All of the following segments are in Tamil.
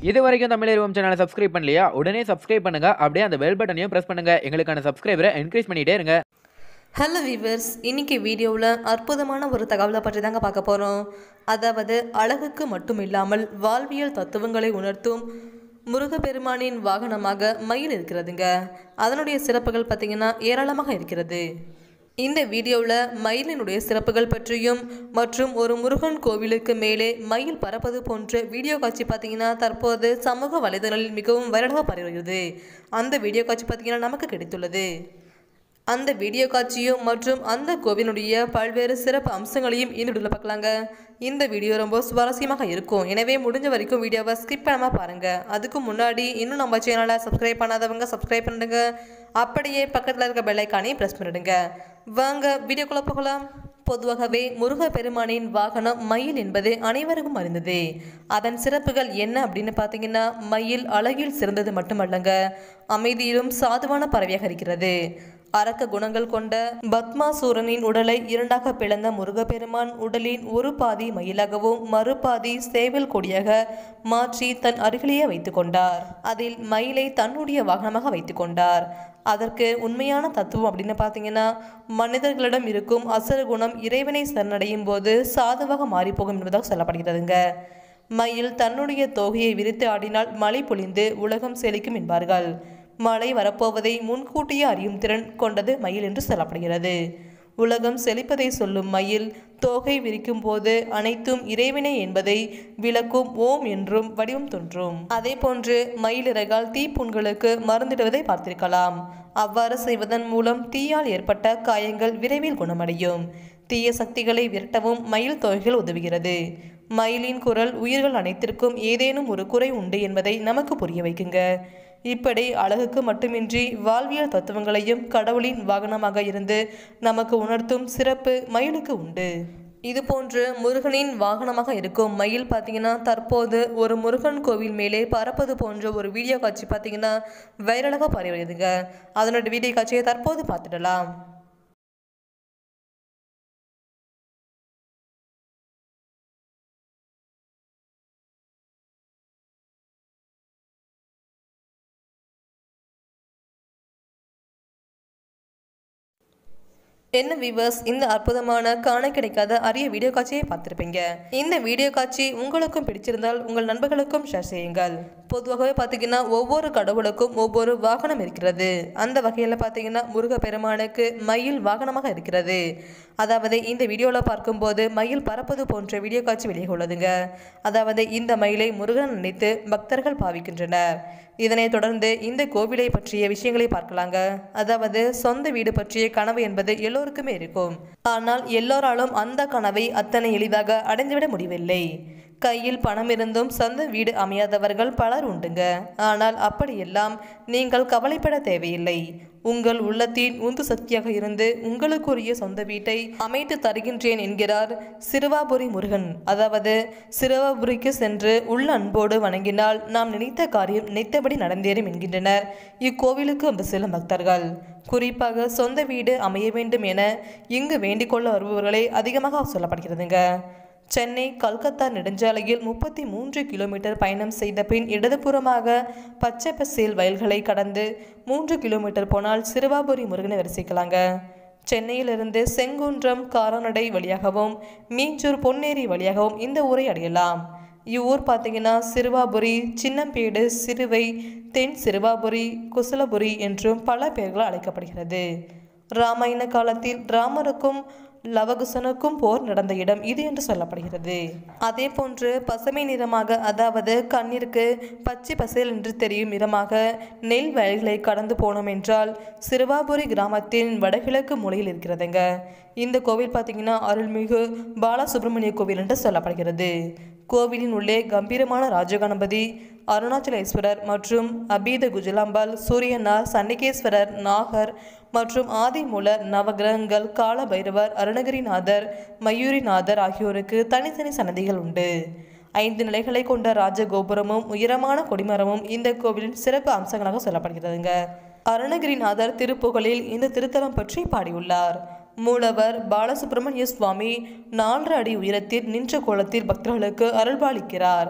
இது வரைக்கும் தமிழ் சேனலை சப்ஸ்கிரைப் பண்ணலையா உடனே சப்ஸ்கிரைப் பண்ணுங்க அப்படியே அந்த பெல் பட்டனையும் பிரஸ் பண்ணுங்க எங்களுக்கான சப்ஸ்கிரைபரை என்கரேஜ் பண்ணிட்டே இருங்க ஹலோ வீவர்ஸ் இன்னைக்கு வீடியோவில் அற்புதமான ஒரு தகவலை பற்றி தாங்க பார்க்க போகிறோம் அதாவது அழகுக்கு மட்டும் இல்லாமல் வாழ்வியல் தத்துவங்களை உணர்த்தும் முருகப்பெருமானின் வாகனமாக மயில் இருக்கிறதுங்க அதனுடைய சிறப்புகள் பார்த்திங்கன்னா ஏராளமாக இருக்கிறது இந்த வீடியோவில் மயிலினுடைய சிறப்புகள் பற்றியும் மற்றும் ஒரு முருகன் கோவிலுக்கு மேலே மயில் பறப்பது போன்ற வீடியோ காட்சி பார்த்தீங்கன்னா தற்போது சமூக வலைதளங்களில் மிகவும் வைரலாக பரவுகிறது அந்த வீடியோ காட்சி பார்த்தீங்கன்னா நமக்கு கிடைத்துள்ளது அந்த வீடியோ காட்சியும் மற்றும் அந்த கோவிலுடைய பல்வேறு சிறப்பு அம்சங்களையும் இந்த வீடியோவில் பார்க்கலாங்க இந்த வீடியோ ரொம்ப சுவாரஸ்யமாக இருக்கும் எனவே முடிஞ்ச வரைக்கும் வீடியோவை ஸ்கிப் பண்ணாமல் பாருங்கள் அதுக்கு முன்னாடி இன்னும் நம்ம சேனலை சப்ஸ்கிரைப் பண்ணாதவங்க சப்ஸ்கிரைப் பண்ணிடுங்க அப்படியே பக்கத்தில் இருக்க பெல்லைக்கானையும் ப்ரெஸ் பண்ணிடுங்க வாங்க வீடியோக்குள்ளே போகலாம் பொதுவாகவே முருகப்பெருமானின் வாகனம் மயில் என்பது அனைவருக்கும் அறிந்ததே அதன் சிறப்புகள் என்ன அப்படின்னு பார்த்தீங்கன்னா மயில் அழகில் சிறந்தது மட்டுமல்லங்க அமைதியிலும் சாதுவான பறவையாக இருக்கிறது அரக்க குணங்கள் கொண்ட பத்மாசூரனின் உடலை இரண்டாக பிளந்த முருகப்பெருமான் உடலின் ஒரு பாதி மயிலாகவும் மறுபாதி சேவல் கொடியாக மாற்றி தன் அருகிலேயே வைத்துக் கொண்டார் அதில் மயிலை தன்னுடைய வாகனமாக வைத்துக் கொண்டார் அதற்கு உண்மையான தத்துவம் அப்படின்னு பார்த்தீங்கன்னா மனிதர்களிடம் இருக்கும் அசுர குணம் இறைவனை சரணடையும் போது சாதுவாக மாறிப்போகும் என்பதாக சொல்லப்படுகிறதுங்க மயில் தன்னுடைய தோகையை விரித்து ஆடினால் மழை பொழிந்து உலகம் செழிக்கும் என்பார்கள் மழை வரப்போவதை முன்கூட்டியே அறியும் திறன் கொண்டது மயில் என்று சொல்லப்படுகிறது உலகம் செழிப்பதை சொல்லும் மயில் தோகை விரிக்கும் போது அனைத்தும் இறைவனே என்பதை விளக்கும் ஓம் என்றும் வடிவம் தோன்றும் அதே போன்று மயிலிறகால் தீப்புண்களுக்கு மருந்திடுவதை பார்த்திருக்கலாம் அவ்வாறு செய்வதன் மூலம் தீயால் ஏற்பட்ட காயங்கள் விரைவில் குணமடையும் தீய சக்திகளை விரட்டவும் மயில் தொகைகள் உதவுகிறது மயிலின் குரல் உயிர்கள் அனைத்திற்கும் ஏதேனும் ஒரு குறை உண்டு என்பதை நமக்கு புரிய வைக்குங்க இப்படி அழகுக்கு மட்டுமின்றி வாழ்வியல் தத்துவங்களையும் கடவுளின் வாகனமாக இருந்து நமக்கு உணர்த்தும் சிறப்பு மயிலுக்கு உண்டு இது போன்று முருகனின் வாகனமாக இருக்கும் மயில் பார்த்தீங்கன்னா தற்போது ஒரு முருகன் கோவில் மேலே பறப்பது போன்ற ஒரு வீடியோ காட்சி பார்த்தீங்கன்னா வைரலாக பரவுதுங்க அதனோட வீடியோ காட்சியை தற்போது பார்த்துடலாம் என்ன விவர்ஸ் இந்த அற்புதமான காண கிடைக்காத அரிய வீடியோ காட்சியை பார்த்துருப்பீங்க இந்த வீடியோ காட்சி உங்களுக்கும் பிடிச்சிருந்தால் உங்கள் நண்பர்களுக்கும் ஷேர் செய்யுங்கள் பொதுவாகவே பார்த்தீங்கன்னா ஒவ்வொரு கடவுளுக்கும் ஒவ்வொரு வாகனம் இருக்கிறது அந்த வகையில் பார்த்தீங்கன்னா முருகப்பெருமானுக்கு மயில் வாகனமாக இருக்கிறது அதாவது இந்த வீடியோவில் பார்க்கும்போது மயில் பறப்பது போன்ற வீடியோ காட்சி வெளியே உள்ளதுங்க அதாவது இந்த மயிலை முருகன் நினைத்து பக்தர்கள் பாவிக்கின்றனர் இதனைத் தொடர்ந்து இந்த கோவிலை பற்றிய விஷயங்களை பார்க்கலாங்க அதாவது சொந்த வீடு பற்றிய கனவு என்பது எல்லோருக்குமே இருக்கும் ஆனால் எல்லோராலும் அந்த கனவை அத்தனை எளிதாக அடைந்துவிட முடியவில்லை கையில் பணம் இருந்தும் சொந்த வீடு அமையாதவர்கள் பலர் உண்டுங்க ஆனால் அப்படியெல்லாம் நீங்கள் கவலைப்பட தேவையில்லை உங்கள் உள்ளத்தின் உந்து சக்தியாக இருந்து உங்களுக்குரிய சொந்த வீட்டை அமைத்து தருகின்றேன் என்கிறார் சிறுவாபுரி முருகன் அதாவது சிறுவாபுரிக்கு சென்று உள்ள அன்போடு வணங்கினால் நாம் நினைத்த காரியம் நினைத்தபடி நடந்தேறும் என்கின்றனர் இக்கோவிலுக்கு வந்து செல்லும் பக்தர்கள் குறிப்பாக சொந்த வீடு அமைய வேண்டும் என இங்கு வேண்டிக் கொள்ள வருபவர்களே அதிகமாக சொல்லப்படுகிறதுங்க சென்னை கல்கத்தா நெடுஞ்சாலையில் முப்பத்தி மூன்று கிலோமீட்டர் பயணம் செய்த பின் இடதுபுறமாக பச்சை பசேல் வயல்களை கடந்து மூன்று கிலோமீட்டர் போனால் சிறுவாபுரி முருகனை வரிசைக்கலாங்க சென்னையிலிருந்து செங்குன்றம் காரநடை வழியாகவும் மீஞ்சூர் பொன்னேரி வழியாகவும் இந்த ஊரை அடையலாம் இவ்வூர் பார்த்தீங்கன்னா சிறுவாபுரி சின்னம்பேடு சிறுவை தென் சிறுவாபுரி குசலபுரி என்றும் பல பெயர்களால் அழைக்கப்படுகிறது ராமாயண காலத்தில் ராமருக்கும் லவகுசனுக்கும் போர் நடந்த இடம் இது என்று சொல்லப்படுகிறது அதே போன்று பசுமை நிறமாக அதாவது கண்ணிற்கு பச்சை பசேல் என்று தெரியும் நிறமாக நெல் வயல்களை கடந்து போனோம் என்றால் சிறுவாபுரி கிராமத்தின் வடகிழக்கு மூலையில் இருக்கிறதுங்க இந்த கோவில் பார்த்தீங்கன்னா அருள்மிகு பாலசுப்ரமணிய கோவில் என்று சொல்லப்படுகிறது கோவிலின் உள்ளே கம்பீரமான ராஜகணபதி அருணாச்சலேஸ்வரர் மற்றும் அபீத குஜலாம்பாள் சூரியனார் சண்டிகேஸ்வரர் நாகர் மற்றும் ஆதிமூலர் நவகிரகங்கள் கால பைரவர் அருணகிரிநாதர் மயூரிநாதர் ஆகியோருக்கு தனித்தனி சன்னதிகள் உண்டு ஐந்து நிலைகளை கொண்ட ராஜகோபுரமும் உயரமான கொடிமரமும் இந்த கோவிலின் சிறப்பு அம்சங்களாக சொல்லப்படுகிறதுங்க அருணகிரிநாதர் திருப்புகழில் இந்த திருத்தலம் பற்றி பாடியுள்ளார் மூலவர் பாலசுப்பிரமணிய சுவாமி நான்கு அடி உயரத்தில் நின்ற கோலத்தில் பக்தர்களுக்கு அருள்பாலிக்கிறார்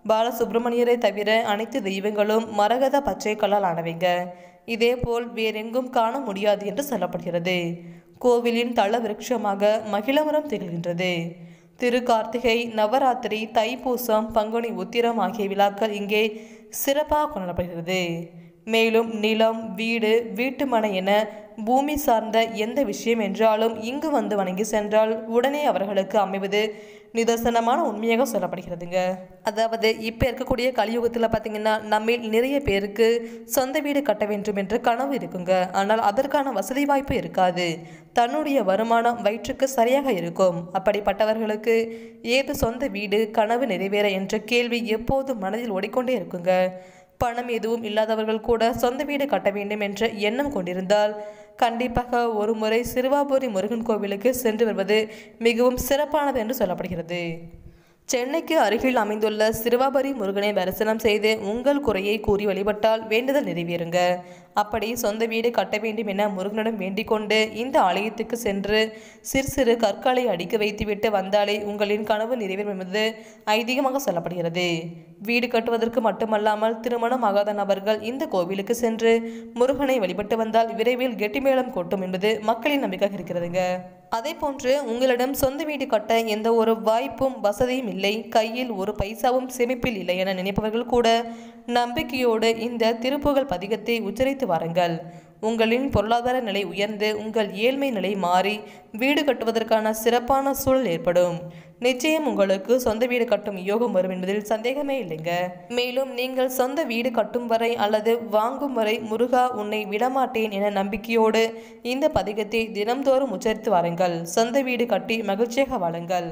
பாலசுப்பிரமணியரை தவிர அனைத்து தெய்வங்களும் மரகத பச்சை கல்லால் ஆனவைங்க இதேபோல் வேறெங்கும் காண முடியாது என்று சொல்லப்படுகிறது கோவிலின் தல விருட்சமாக மகிழமரம் திகழ்கின்றது திருக்கார்த்திகை நவராத்திரி தைப்பூசம் பங்குனி உத்திரம் ஆகிய விழாக்கள் இங்கே சிறப்பாக கொண்டாடப்படுகிறது மேலும் நிலம் வீடு வீட்டு மனை என பூமி சார்ந்த எந்த விஷயம் என்றாலும் இங்கு வந்து வணங்கி சென்றால் உடனே அவர்களுக்கு அமைவது நிதர்சனமான உண்மையாக சொல்லப்படுகிறதுங்க அதாவது இப்போ இருக்கக்கூடிய கலியுகத்தில் பார்த்தீங்கன்னா நம்மில் நிறைய பேருக்கு சொந்த வீடு கட்ட வேண்டும் என்ற கனவு இருக்குங்க ஆனால் அதற்கான வசதி வாய்ப்பு இருக்காது தன்னுடைய வருமானம் வயிற்றுக்கு சரியாக இருக்கும் அப்படிப்பட்டவர்களுக்கு ஏது சொந்த வீடு கனவு நிறைவேற என்ற கேள்வி எப்போதும் மனதில் ஓடிக்கொண்டே இருக்குங்க பணம் எதுவும் இல்லாதவர்கள் கூட சொந்த வீடு கட்ட வேண்டும் என்ற எண்ணம் கொண்டிருந்தால் கண்டிப்பாக ஒரு முறை சிறுவாபுரி முருகன் கோவிலுக்கு சென்று வருவது மிகவும் சிறப்பானது என்று சொல்லப்படுகிறது சென்னைக்கு அருகில் அமைந்துள்ள சிறுவாபுரி முருகனை தரிசனம் செய்து உங்கள் குறையை கூறி வழிபட்டால் வேண்டுதல் நிறைவேறுங்க அப்படி சொந்த வீடு கட்ட வேண்டும் என முருகனிடம் வேண்டிக் கொண்டு இந்த ஆலயத்துக்கு சென்று சிறு சிறு கற்களை அடிக்க வைத்துவிட்டு வந்தாலே உங்களின் கனவு நிறைவேறும் என்பது ஐதீகமாக சொல்லப்படுகிறது வீடு கட்டுவதற்கு மட்டுமல்லாமல் திருமணம் ஆகாத நபர்கள் இந்த கோவிலுக்கு சென்று முருகனை வழிபட்டு வந்தால் விரைவில் கெட்டிமேளம் கொட்டும் என்பது மக்களின் நம்பிக்கையாக இருக்கிறதுங்க அதே போன்று உங்களிடம் சொந்த வீடு கட்ட எந்த ஒரு வாய்ப்பும் வசதியும் இல்லை கையில் ஒரு பைசாவும் சேமிப்பில் இல்லை என நினைப்பவர்கள் கூட நம்பிக்கையோடு இந்த திருப்புகழ் பதிகத்தை உச்சரித்து வாருங்கள் உங்களின் பொருளாதார நிலை உயர்ந்து உங்கள் ஏழ்மை நிலை மாறி வீடு கட்டுவதற்கான சிறப்பான சூழல் ஏற்படும் நிச்சயம் உங்களுக்கு சொந்த வீடு கட்டும் யோகம் வரும் என்பதில் சந்தேகமே இல்லைங்க மேலும் நீங்கள் சொந்த வீடு கட்டும் வரை அல்லது வாங்கும் வரை முருகா உன்னை விடமாட்டேன் என நம்பிக்கையோடு இந்த பதிகத்தை தினம்தோறும் உச்சரித்து வாருங்கள் சொந்த வீடு கட்டி மகிழ்ச்சியாக வாழுங்கள்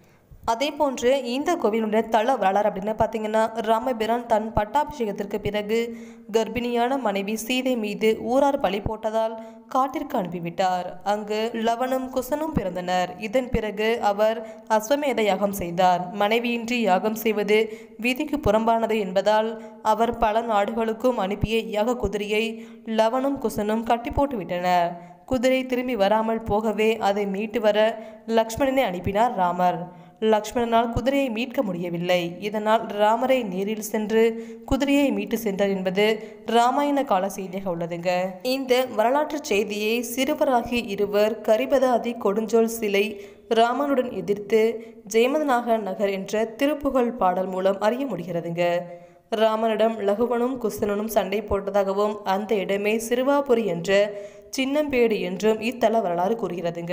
அதே போன்று இந்த கோவிலுடைய தல வரலாறு அப்படின்னு பார்த்தீங்கன்னா ராமபிரான் தன் பட்டாபிஷேகத்திற்கு பிறகு கர்ப்பிணியான மனைவி சீதை மீது ஊரார் பழி போட்டதால் காட்டிற்கு அனுப்பிவிட்டார் அங்கு லவனும் குசனும் பிறந்தனர் இதன் பிறகு அவர் அஸ்வமேத யாகம் செய்தார் மனைவியின்றி யாகம் செய்வது விதிக்கு புறம்பானது என்பதால் அவர் பல நாடுகளுக்கும் அனுப்பிய யாக குதிரையை லவனும் குசனும் கட்டி போட்டு விட்டனர் குதிரை திரும்பி வராமல் போகவே அதை மீட்டு வர லக்ஷ்மணனை அனுப்பினார் ராமர் லக்ஷ்மணனால் குதிரையை மீட்க முடியவில்லை இதனால் ராமரை நேரில் சென்று குதிரையை மீட்டு சென்றார் என்பது ராமாயண கால செய்தியாக உள்ளதுங்க இந்த வரலாற்று செய்தியை சிறுவராகி இருவர் கரிபதாதி கொடுஞ்சோல் சிலை ராமனுடன் எதிர்த்து ஜெயமதநாக நகர் என்ற திருப்புகழ் பாடல் மூலம் அறிய முடிகிறதுங்க ராமனிடம் லகுவனும் குசனனும் சண்டை போட்டதாகவும் அந்த இடமே சிறுவாபுரி என்ற சின்னம்பேடு என்றும் இத்தல வரலாறு கூறுகிறதுங்க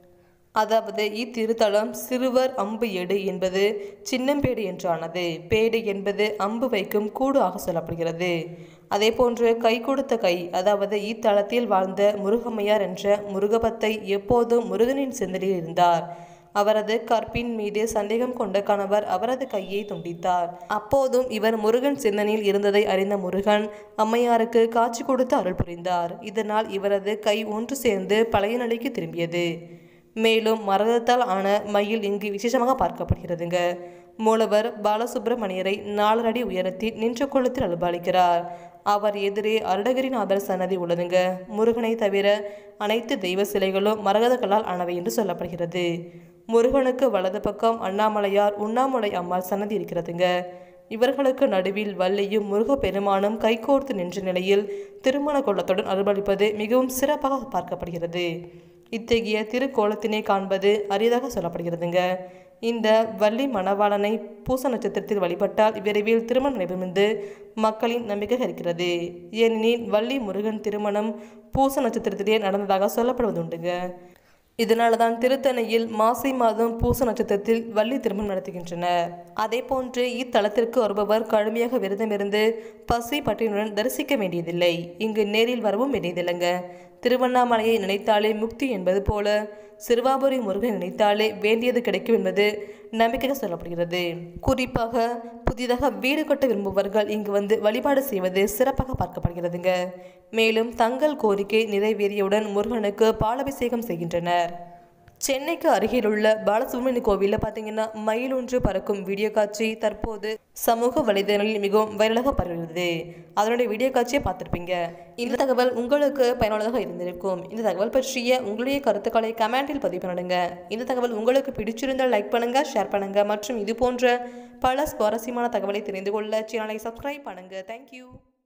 அதாவது இத்திருத்தலம் சிறுவர் அம்பு எடு என்பது சின்னம்பேடு என்றானது பேடு என்பது அம்பு வைக்கும் கூடு ஆக சொல்லப்படுகிறது அதே போன்று கை கொடுத்த கை அதாவது இத்தலத்தில் வாழ்ந்த முருகம்மையார் என்ற முருகபத்தை எப்போதும் முருகனின் சிந்தனையில் இருந்தார் அவரது கற்பின் மீது சந்தேகம் கொண்ட கணவர் அவரது கையை துண்டித்தார் அப்போதும் இவர் முருகன் சிந்தனையில் இருந்ததை அறிந்த முருகன் அம்மையாருக்கு காட்சி கொடுத்து அருள் புரிந்தார் இதனால் இவரது கை ஒன்று சேர்ந்து பழைய நிலைக்கு திரும்பியது மேலும் மரகதத்தால் ஆன மயில் இங்கு விசேஷமாக பார்க்கப்படுகிறதுங்க மூலவர் பாலசுப்பிரமணியரை நாலரடி உயரத்தில் நின்ற கோலத்தில் அலுபாலிக்கிறார் அவர் எதிரே அருடகிரிநாதர் சன்னதி உள்ளதுங்க முருகனை தவிர அனைத்து தெய்வ சிலைகளும் மரகத கல்லால் ஆனவை என்று சொல்லப்படுகிறது முருகனுக்கு வலது பக்கம் அண்ணாமலையார் உண்ணாமலை அம்மாள் சன்னதி இருக்கிறதுங்க இவர்களுக்கு நடுவில் வள்ளியும் முருகப்பெருமானும் கைகோர்த்து நின்ற நிலையில் திருமண கோலத்துடன் அருள்பளிப்பது மிகவும் சிறப்பாக பார்க்கப்படுகிறது இத்தகைய திருக்கோலத்தினை காண்பது அரிதாக சொல்லப்படுகிறதுங்க இந்த வள்ளி மணவாளனை பூச நட்சத்திரத்தில் வழிபட்டால் விரைவில் திருமணம் நடைபெறும் என்று மக்களின் நம்பிக்கை இருக்கிறது ஏனெனில் வள்ளி முருகன் திருமணம் பூச நட்சத்திரத்திலே நடந்ததாக சொல்லப்படுவதுண்டுங்க இதனால தான் திருத்தணியில் மாசி மாதம் பூச நட்சத்திரத்தில் வள்ளி திருமணம் நடத்துகின்றனர் அதே போன்று இத்தலத்திற்கு வருபவர் கடுமையாக விரதமிருந்து பசி பட்டினுடன் தரிசிக்க வேண்டியதில்லை இங்கு நேரில் வரவும் வேண்டியதில்லைங்க திருவண்ணாமலையை நினைத்தாலே முக்தி என்பது போல சிறுவாபுரி முருகன் நினைத்தாலே வேண்டியது கிடைக்கும் என்பது நம்பிக்கையாக சொல்லப்படுகிறது குறிப்பாக புதிதாக வீடு கட்ட விரும்புபவர்கள் இங்கு வந்து வழிபாடு செய்வது சிறப்பாக பார்க்கப்படுகிறதுங்க மேலும் தங்கள் கோரிக்கை நிறைவேறியவுடன் முருகனுக்கு பாலாபிஷேகம் செய்கின்றனர் சென்னைக்கு அருகிலுள்ள பாலசுப்ரமணிய கோவிலில் பார்த்தீங்கன்னா மயில் ஒன்று பறக்கும் வீடியோ காட்சி தற்போது சமூக வலைதளங்களில் மிகவும் வைரலாக பரவுகிறது அதனுடைய வீடியோ காட்சியை பார்த்துருப்பீங்க இந்த தகவல் உங்களுக்கு பயனுள்ளதாக இருந்திருக்கும் இந்த தகவல் பற்றிய உங்களுடைய கருத்துக்களை கமெண்டில் பதிவு பண்ணுங்க இந்த தகவல் உங்களுக்கு பிடிச்சிருந்தால் லைக் பண்ணுங்க ஷேர் பண்ணுங்க மற்றும் இது போன்ற பல சுவாரஸ்யமான தகவலை தெரிந்து கொள்ள சேனலை சப்ஸ்கிரைப் பண்ணுங்க தேங்க்யூ